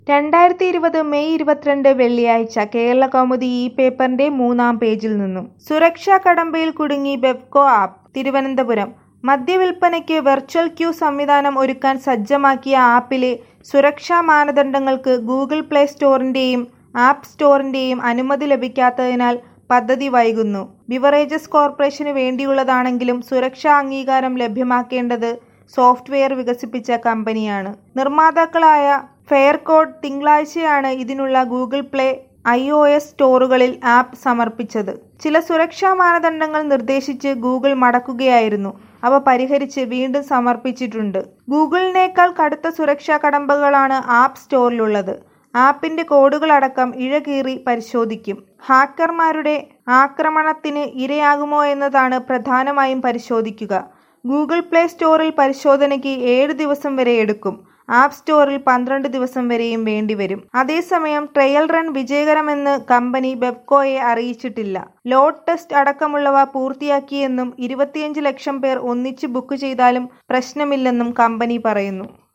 രണ്ടായിരത്തി ഇരുപത് മെയ് ഇരുപത്തിരണ്ട് വെള്ളിയാഴ്ച കേരള കൗമുദി ഈ പേപ്പറിന്റെ മൂന്നാം പേജിൽ നിന്നും സുരക്ഷാ കടമ്പയിൽ കുടുങ്ങി ബെവ്കോ ആപ്പ് തിരുവനന്തപുരം മദ്യവിൽപ്പനയ്ക്ക് വെർച്വൽ ക്യൂ സംവിധാനം ഒരുക്കാൻ സജ്ജമാക്കിയ ആപ്പിലെ സുരക്ഷാ മാനദണ്ഡങ്ങൾക്ക് ഗൂഗിൾ പ്ലേ സ്റ്റോറിന്റെയും ആപ്പ് സ്റ്റോറിന്റെയും അനുമതി ലഭിക്കാത്തതിനാൽ പദ്ധതി വൈകുന്നു ബിവറേജസ് കോർപ്പറേഷന് വേണ്ടിയുള്ളതാണെങ്കിലും സുരക്ഷാ അംഗീകാരം ലഭ്യമാക്കേണ്ടത് സോഫ്റ്റ്വെയർ വികസിപ്പിച്ച കമ്പനിയാണ് നിർമ്മാതാക്കളായ ഫെയർകോഡ് തിങ്കളാഴ്ചയാണ് ഇതിനുള്ള Google play I O S സ്റ്റോറുകളിൽ ആപ്പ് സമർപ്പിച്ചത് ചില സുരക്ഷാ മാനദണ്ഡങ്ങൾ നിർദ്ദേശിച്ച് ഗൂഗിൾ മടക്കുകയായിരുന്നു അവ പരിഹരിച്ച് വീണ്ടും സമർപ്പിച്ചിട്ടുണ്ട് ഗൂഗിളിനേക്കാൾ കടുത്ത സുരക്ഷാ കടമ്പകളാണ് ആപ്പ് സ്റ്റോറിലുള്ളത് ആപ്പിന്റെ കോഡുകളടക്കം ഇഴകീറി പരിശോധിക്കും ഹാക്കർമാരുടെ ആക്രമണത്തിന് ഇരയാകുമോ എന്നതാണ് പ്രധാനമായും പരിശോധിക്കുക ഗൂഗിൾ പ്ലേ സ്റ്റോറിൽ പരിശോധനയ്ക്ക് ഏഴ് ദിവസം വരെ എടുക്കും ആപ്പ് സ്റ്റോറിൽ പന്ത്രണ്ട് ദിവസം വരെയും വേണ്ടിവരും അതേസമയം ട്രയൽ റൺ വിജയകരമെന്ന് കമ്പനി ബെബ്കോയെ അറിയിച്ചിട്ടില്ല ലോഡ് ടെസ്റ്റ് അടക്കമുള്ളവ പൂർത്തിയാക്കിയെന്നും ഇരുപത്തിയഞ്ച് ലക്ഷം പേർ ഒന്നിച്ച് ബുക്ക് ചെയ്താലും പ്രശ്നമില്ലെന്നും കമ്പനി പറയുന്നു